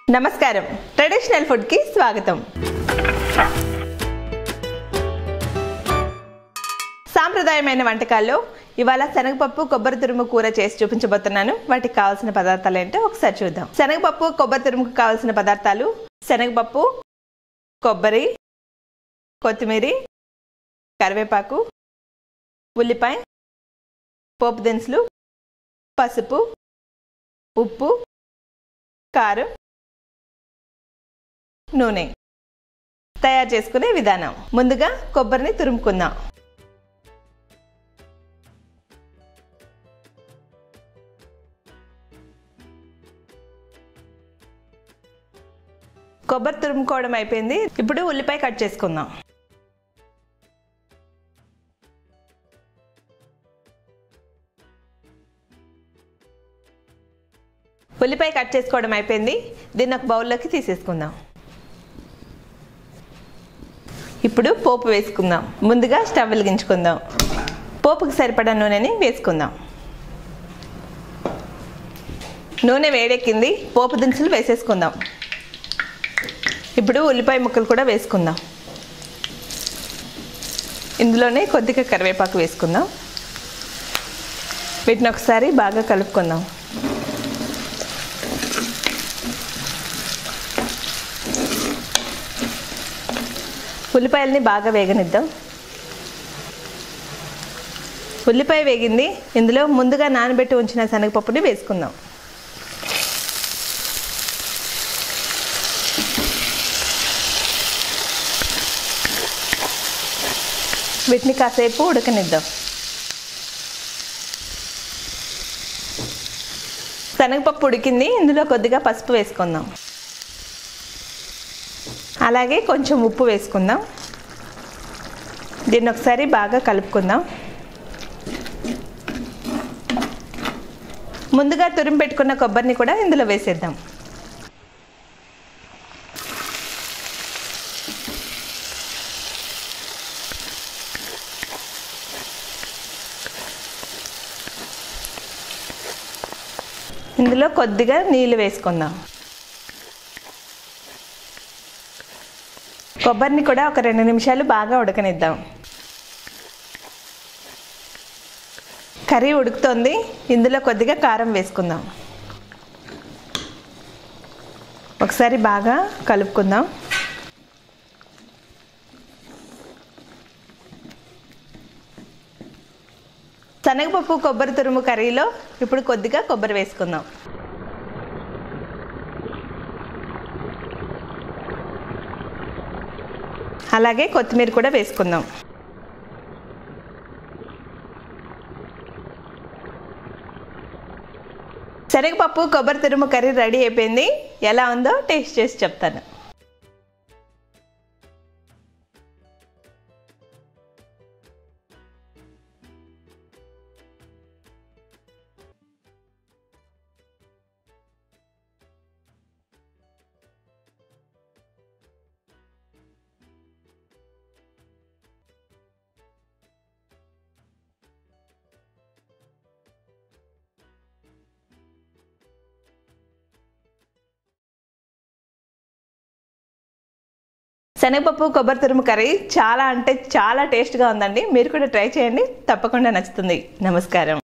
నమస్కారం traditional food కి స్వాగతం సాంప్రదాయమైన వంటకాల్లో ఇవాళ శనగపప్పు కొబ్బరి తురుము కూర చేసి చూపించబోతున్నాను వాటికి కావాల్సిన పదార్థాలు ఏంటో ఒకసారి చూద్దాం శనగపప్పు కొబ్బరి తురుముకు కావాల్సిన పదార్థాలు శనగపప్పు కొబ్బరి కొత్తిమీర కరివేపాకు ఉల్లిపాయ పోపు దినుసులు పసుపు ఉప్పు కారం నూనె తయారు చేసుకునే విధానం ముందుగా కొబ్బరిని తురుముకుందాం కొబ్బరి తురుముకోవడం అయిపోయింది ఇప్పుడు ఉల్లిపాయ కట్ చేసుకుందాం ఉల్లిపాయ కట్ చేసుకోవడం అయిపోయింది దీన్ని ఒక బౌల్లోకి తీసేసుకుందాం ఇప్పుడు పోపు వేసుకుందాం ముందుగా స్టవ్ వెలిగించుకుందాం పోపుకి సరిపడా నూనెని వేసుకుందాం నూనె వేడెక్కింది పోపు దినుసులు వేసేసుకుందాం ఇప్పుడు ఉల్లిపాయ ముక్కలు కూడా వేసుకుందాం ఇందులోనే కొద్దిగా కరివేపాకు వేసుకుందాం వీటిని ఒకసారి బాగా కలుపుకుందాం ఉల్లిపాయలని బాగా వేగనిద్దాం ఉల్లిపాయ వేగింది ఇందులో ముందుగా నానబెట్టి ఉంచిన శనగపప్పుని వేసుకుందాం వీటిని కాసేపు ఉడకనిద్దాం శనగపప్పు ఉడికింది ఇందులో కొద్దిగా పసుపు వేసుకుందాం అలాగే కొంచెం ఉప్పు వేసుకుందాం దీన్ని ఒకసారి బాగా కలుపుకుందాం ముందుగా తురిమి పెట్టుకున్న కొబ్బరిని కూడా ఇందులో వేసేద్దాం ఇందులో కొద్దిగా నీళ్ళు వేసుకుందాం కొబ్బరిని కూడా ఒక రెండు నిమిషాలు బాగా ఉడకనిద్దాం కర్రీ ఉడుకుతోంది ఇందులో కొద్దిగా కారం వేసుకుందాం ఒకసారి బాగా కలుపుకుందాం శనగపప్పు కొబ్బరి తురుము కర్రీలో ఇప్పుడు కొద్దిగా కొబ్బరి వేసుకుందాం అలాగే కొత్తిమీర కూడా వేసుకుందాం శనగపప్పు కొబ్బరి తురుము కర్రీ రెడీ అయిపోయింది ఎలా ఉందో టేస్ట్ చేసి చెప్తాను శనగపప్పు కొబ్బరి తురుము కర్రీ చాలా అంటే చాలా టేస్ట్గా ఉందండి మీరు కూడా ట్రై చేయండి తప్పకుండా నచ్చుతుంది నమస్కారం